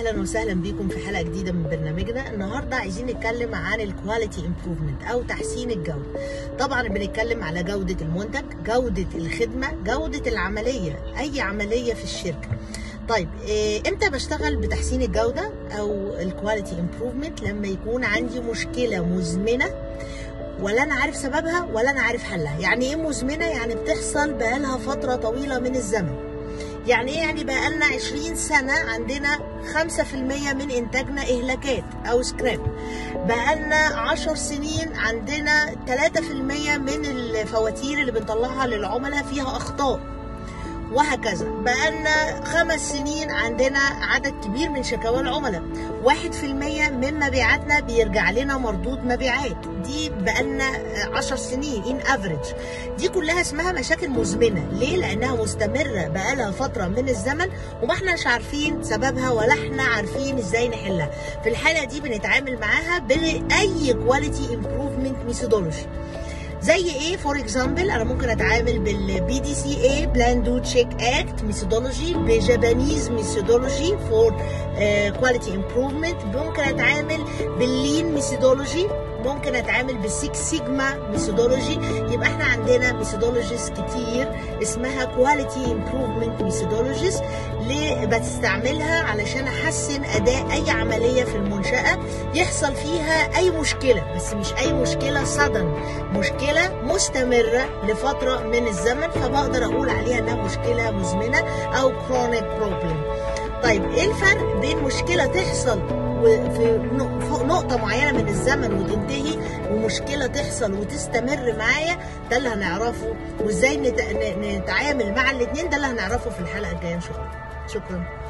اهلا وسهلا بيكم في حلقه جديده من برنامجنا النهارده عايزين نتكلم عن الكواليتي امبروفمنت او تحسين الجوده طبعا بنتكلم على جوده المنتج جوده الخدمه جوده العمليه اي عمليه في الشركه طيب إيه امتى بشتغل بتحسين الجوده او الكواليتي امبروفمنت لما يكون عندي مشكله مزمنه ولا انا عارف سببها ولا انا عارف حلها يعني ايه مزمنه يعني بتحصل بقالها فتره طويله من الزمن يعني ايه يعني بقى لنا 20 سنه عندنا 5% من انتاجنا اهلاكات او سكراب بقى لنا 10 سنين عندنا 3% من الفواتير اللي بنطلعها للعملاء فيها اخطاء وهكذا بقالنا خمس سنين عندنا عدد كبير من شكاوى العملاء واحد في المية من مبيعاتنا بيرجع لنا مردود مبيعات دي بقالنا عشر سنين ان افريج دي كلها اسمها مشاكل مزمنة ليه؟ لانها مستمرة بقالها فترة من الزمن وما احناش عارفين سببها ولا احنا عارفين ازاي نحلها في الحالة دي بنتعامل معاها بأي كواليتي امبروفمنت ميثودولوجي زي ايه فور اكزامبل انا ممكن اتعامل بالبي دي سي اي بلان دو تشيك اكت ميثودولوجي بجابانيز ميثودولوجي فور كواليتي امبروفمنت ممكن اتعامل باللين ميثودولوجي ممكن اتعامل بالسيكس سيجما ميثودولوجي يبقى احنا عندنا ميثودولوجيز كتير اسمها كواليتي امبروفمنت ميثودولوجيز ليه بستعملها علشان احسن اداء اي عمليه في المنشاه يحصل فيها اي مشكله بس مش اي مشكله صدن مشكله مستمره لفتره من الزمن فبقدر اقول عليها انها مشكله مزمنه او كرونيك بروبلم طيب ايه الفرق بين مشكله تحصل في نقطة معينة من الزمن وتنتهي ومشكلة تحصل وتستمر معايا ده اللي هنعرفه وازاي نتعامل مع الاتنين ده اللي هنعرفه في الحلقة الجاية ان شاء الله شكرا